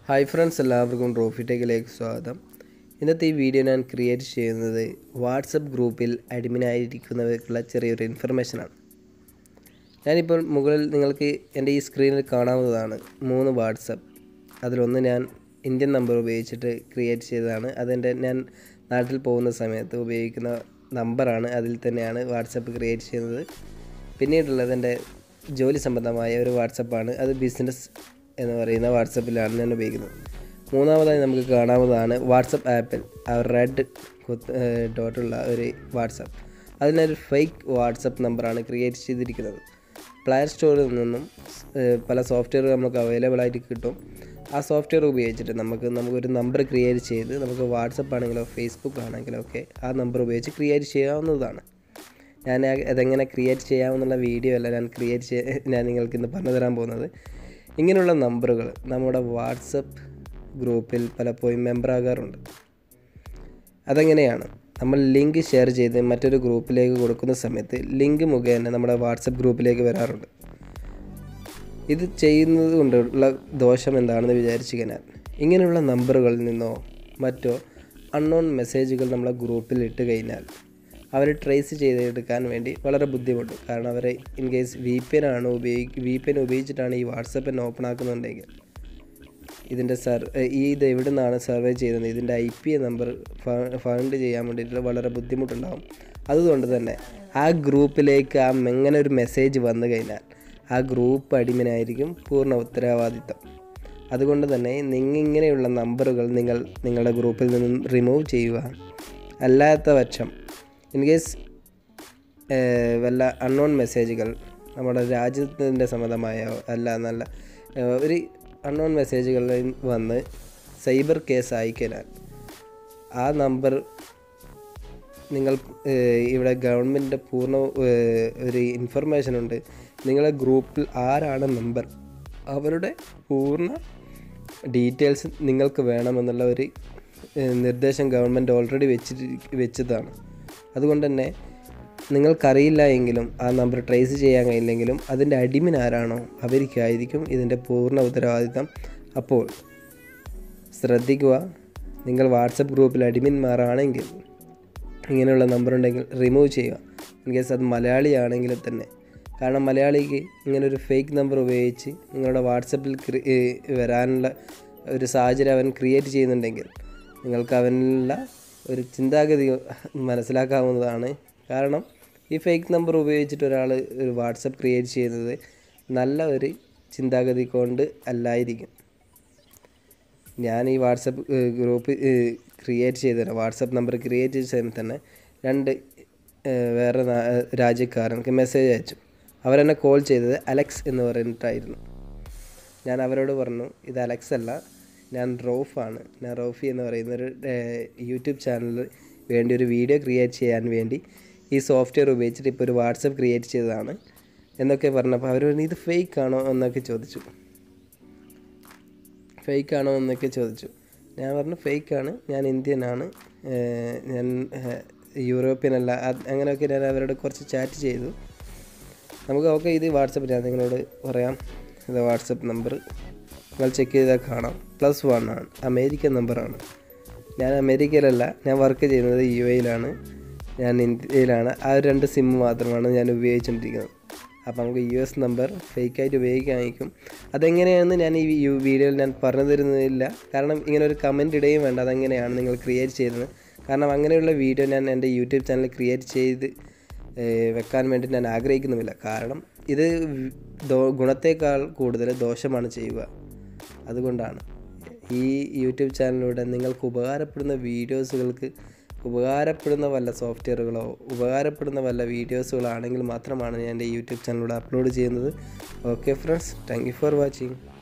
hi friends എല്ലാവർക്കും ട്രോഫിറ്റേക്കിലേക്ക് സ്വാഗതം ഇന്നത്തെ ഈ വീഡിയോ ഞാൻ ക്രിയേറ്റ് ചെയ്യുന്നത് വാട്സപ്പ് ഗ്രൂപ്പിൽ അഡ്മിനായിരിക്കുന്നവർക്കുള്ള ചെറിയൊരു ഇൻഫർമേഷനാണ് ഞാനിപ്പോൾ മുകളിൽ നിങ്ങൾക്ക് എൻ്റെ ഈ സ്ക്രീനിൽ കാണാവുന്നതാണ് മൂന്ന് വാട്സപ്പ് അതിലൊന്ന് ഞാൻ ഇന്ത്യൻ നമ്പർ ഉപയോഗിച്ചിട്ട് ക്രിയേറ്റ് ചെയ്തതാണ് അതെൻ്റെ ഞാൻ നാട്ടിൽ പോകുന്ന സമയത്ത് ഉപയോഗിക്കുന്ന നമ്പറാണ് അതിൽ തന്നെയാണ് വാട്സപ്പ് ക്രിയേറ്റ് ചെയ്യുന്നത് പിന്നീടുള്ളത് എൻ്റെ ജോലി സംബന്ധമായ ഒരു വാട്സപ്പാണ് അത് ബിസിനസ് എന്ന് പറയുന്ന വാട്സപ്പിലാണ് ഞാൻ ഉപയോഗിക്കുന്നത് മൂന്നാമതായി നമുക്ക് കാണാവുന്നതാണ് വാട്സപ്പ് ആപ്പിൽ ആ റെഡ് ഡോട്ടുള്ള ഒരു വാട്സപ്പ് അതിനൊരു ഫേക്ക് വാട്സപ്പ് നമ്പറാണ് ക്രിയേറ്റ് ചെയ്തിരിക്കുന്നത് പ്ലേ സ്റ്റോറിൽ നിന്നും ഏഹ്, പല സോഫ്റ്റ്വെയർ നമുക്ക് അവൈലബിൾ ആയിട്ട് കിട്ടും ആ സോഫ്റ്റ്വെയർ ഉപയോഗിച്ചിട്ട് നമുക്ക് നമുക്കൊരു നമ്പർ ക്രിയേറ്റ് ചെയ്ത് നമുക്ക് വാട്സപ്പ് ആണെങ്കിലോ ഫേസ്ബുക്ക് ആണെങ്കിലോ ഒക്കെ ആ നമ്പർ ഉപയോഗിച്ച് ക്രിയേറ്റ് ചെയ്യാവുന്നതാണ് ഞാൻ ആ- അതെങ്ങനെ ക്രിയേറ്റ് ചെയ്യാമെന്നുള്ള വീഡിയോ അല്ല ഞാൻ ക്രിയേറ്റ് ചെയ്യ ഞാൻ നിങ്ങൾക്ക് ഇന്ന് പറഞ്ഞു തരാൻ പോകുന്നത് ഇങ്ങനെയുള്ള നമ്പറുകൾ നമ്മുടെ വാട്സപ്പ് ഗ്രൂപ്പിൽ പലപ്പോഴും മെമ്പർ ആകാറുണ്ട് അതെങ്ങനെയാണ് നമ്മൾ ലിങ്ക് ഷെയർ ചെയ്ത് മറ്റൊരു ഗ്രൂപ്പിലേക്ക് കൊടുക്കുന്ന സമയത്ത് ലിങ്ക് മുഖേന നമ്മുടെ വാട്സപ്പ് ഗ്രൂപ്പിലേക്ക് വരാറുണ്ട് ഇത് ചെയ്യുന്നത് കൊണ്ടുള്ള ദോഷം എന്താണെന്ന് വിചാരിച്ചു കഴിഞ്ഞാൽ ഇങ്ങനെയുള്ള നമ്പറുകളിൽ നിന്നോ മറ്റോ അൺനോൺ മെസ്സേജുകൾ നമ്മളെ ഗ്രൂപ്പിൽ ഇട്ട് കഴിഞ്ഞാൽ അവരെ ട്രേസ് ചെയ്തെടുക്കാൻ വേണ്ടി വളരെ ബുദ്ധിമുട്ടും കാരണം അവരെ in case V P N ആണ് ഉപയോഗിക്കുക വി പി എൻ ഉപയോഗിച്ചിട്ടാണ് ഈ വാട്സപ്പ് തന്നെ ഓപ്പൺ ആക്കുന്നുണ്ടെങ്കിൽ ഇതിൻ്റെ സർ ഈ ഇത് എവിടെ നിന്നാണ് സർവേ ചെയ്യുന്നത് ഇതിൻ്റെ ഐ പി നമ്പർ ഫണ്ട് ചെയ്യാൻ വേണ്ടിയിട്ട് വളരെ ബുദ്ധിമുട്ടുണ്ടാകും അതുകൊണ്ട് തന്നെ ആ ഗ്രൂപ്പിലേക്ക് ആ എങ്ങനെ ഒരു മെസ്സേജ് വന്നു കഴിഞ്ഞാൽ ആ ഗ്രൂപ്പ് അടിമനായിരിക്കും പൂർണ്ണ ഉത്തരവാദിത്തം അതുകൊണ്ട് തന്നെ നിങ്ങൾ ഇങ്ങനെയുള്ള നമ്പറുകൾ നിങ്ങൾ നിങ്ങളുടെ ഗ്രൂപ്പിൽ നിന്നും റിമൂവ് ചെയ്യുക അല്ലാത്ത പക്ഷം ഇൻ കേസ് വല്ല അൺനോൺ മെസ്സേജുകൾ നമ്മുടെ രാജ്യത്തിൻ്റെ സംബന്ധമായോ അല്ല നല്ല ഏഹ്, ഒരു അൺനോൺ മെസ്സേജുകളിൽ വന്ന് സൈബർ കേസ് ആയിക്കഴിഞ്ഞാൽ ആ നമ്പർ നിങ്ങൾ ഏഹ്, ഇവിടെ ഗവൺമെൻറ്റിൻ്റെ പൂർണ്ണ ഏഹ്, ഒരു ഇൻഫർമേഷൻ ഉണ്ട് നിങ്ങളെ ഗ്രൂപ്പിൽ ആരാണ് മെമ്പർ അവരുടെ പൂർണ്ണ ഡീറ്റെയിൽസ് നിങ്ങൾക്ക് വേണമെന്നുള്ള ഒരു ഏഹ്, നിർദ്ദേശം ഗവൺമെൻറ് ഓൾറെഡി വെച്ചിട്ട് വെച്ചതാണ് അതുകൊണ്ട് തന്നെ നിങ്ങൾക്കറിയില്ല എങ്കിലും ആ നമ്പർ ട്രേസ് ചെയ്യാൻ കഴിയില്ലെങ്കിലും അതിൻ്റെ അടിമിൻ ആരാണോ അവർക്കായിരിക്കും ഇതിൻ്റെ പൂർണ്ണ ഉത്തരവാദിത്തം അപ്പോൾ ശ്രദ്ധിക്കുക നിങ്ങൾ വാട്സപ്പ് ഗ്രൂപ്പിൽ അടിമിന്മാരാണെങ്കിൽ ഇങ്ങനെയുള്ള നമ്പർ ഉണ്ടെങ്കിൽ റിമൂവ് ചെയ്യുക ഇൻ കേസ് അത് മലയാളിയാണെങ്കിൽ തന്നെ കാരണം മലയാളിക്ക് ഇങ്ങനെ ഒരു ഫേക്ക് നമ്പർ ഉപയോഗിച്ച് നിങ്ങളുടെ വാട്സപ്പിൽ ക്രി- ഏഹ് വരാനുള്ള ഒരു സാഹചര്യം അവൻ ക്രിയേറ്റ് ചെയ്യുന്നുണ്ടെങ്കിൽ നിങ്ങൾക്ക് അവനുള്ള ഒരു ചിന്താഗതി മനസ്സിലാക്കാവുന്നതാണ് കാരണം ഈ ഫേക്ക് നമ്പർ ഉപയോഗിച്ചിട്ട് ഒരാൾ ഒരു വാട്സപ്പ് ക്രിയേറ്റ് ചെയ്യുന്നത് നല്ല ഒരു ചിന്താഗതി കൊണ്ട് അല്ലായിരിക്കും ഞാൻ ഈ WhatsApp uh, group uh, create ചെയ്ത വാട്സപ്പ് നമ്പർ ക്രിയേറ്റ് ചെയ്ത സമയത്ത് തന്നെ രണ്ട് ഏഹ്, വേറെ നാ- രാജ്യക്കാരർക്ക് മെസ്സേജ് അയച്ചു അവരെന്നെ കോൾ ചെയ്തത് അലക്സ് എന്ന് പറഞ്ഞിട്ടായിരുന്നു ഞാൻ അവരോട് പറഞ്ഞു ഇത് അലക്സ് അല്ല ഞാൻ റോഫാണ് ഞാൻ റോഫി എന്ന് പറയുന്ന ഒരു ഏഹ്, യൂട്യൂബ് ചാനലിൽ വേണ്ടി ഒരു വീഡിയോ ക്രിയേറ്റ് ചെയ്യാൻ വേണ്ടി ഈ സോഫ്റ്റ്വെയർ ഉപയോഗിച്ചിട്ട് ഇപ്പോൾ ഒരു വാട്സപ്പ് ക്രിയേറ്റ് ചെയ്തതാണ് എന്നൊക്കെ പറഞ്ഞപ്പോൾ അവർ പറഞ്ഞു ഇത് ഫേക്ക് ആണോ എന്നൊക്കെ ചോദിച്ചു ഫേക്ക് ആണോ എന്നൊക്കെ ചോദിച്ചു ഞാൻ പറഞ്ഞു ഫേക്ക് ആണ് ഞാൻ ഇന്ത്യൻ ആണ് ഏഹ് ഞാൻ ഏഹ് യൂറോപ്യൻ അല്ല അത് അങ്ങനെയൊക്കെ ഞാൻ അവരോട് കുറച്ച് ചാറ്റ് ചെയ്തു നമുക്ക് ഓക്കെ ഇത് വാട്സപ്പ് ഞാൻ നിങ്ങളോട് പറയാം ഇത് വാട്സപ്പ് നമ്പർ നിങ്ങൾ ചെക്ക് ചെയ്താൽ കാണാം പ്ലസ് വൺ ആണ് അമേരിക്കൻ നമ്പറാണ് ഞാൻ അമേരിക്കയിലല്ല ഞാൻ വർക്ക് ചെയ്യുന്നത് യു എയിലാണ് ഞാൻ ഇന്ത്യയിലാണ് ആ ഒരു രണ്ട് സിം മാത്രമാണ് ഞാൻ ഉപയോഗിച്ചുകൊണ്ടിരിക്കുന്നത് അപ്പോൾ നമുക്ക് യു എസ് നമ്പർ ഫേക്കായിട്ട് ഉപയോഗിക്കാമായിരിക്കും അതെങ്ങനെയാണെന്ന് ഞാൻ ഈ യു- വീഡിയോയിൽ ഞാൻ പറഞ്ഞു തരുന്നില്ല കാരണം ഇങ്ങനെ ഒരു കമൻറ്റ് ഇടുകയും വേണ്ട അതെങ്ങനെയാണ് നിങ്ങൾ ക്രിയേറ്റ് ചെയ്യുന്നത് കാരണം അങ്ങനെയുള്ള വീഡിയോ ഞാൻ എൻ്റെ യൂട്യൂബ് ചാനൽ ക്രിയേറ്റ് ചെയ്ത് ഏഹ് വെക്കാൻ വേണ്ടി ഞാൻ ആഗ്രഹിക്കുന്നുമില്ല കാരണം ഇത് ദോ ഗുണത്തേക്കാൾ കൂടുതൽ ദോഷമാണ് ചെയ്യുക അതുകൊണ്ടാണ് ഈ യൂട്യൂബ് ചാനലിലൂടെ നിങ്ങൾക്ക് ഉപകാരപ്പെടുന്ന വീഡിയോസുകൾക്ക് ഉപകാരപ്പെടുന്ന വല്ല സോഫ്റ്റ്വെയറുകളോ ഉപകാരപ്പെടുന്ന വല്ല വീഡിയോസുകളാണെങ്കിൽ മാത്രമാണ് ഞാൻ എൻ്റെ യൂട്യൂബ് ചാനലിലൂടെ അപ്ലോഡ് ചെയ്യുന്നത് okay friends thank you for watching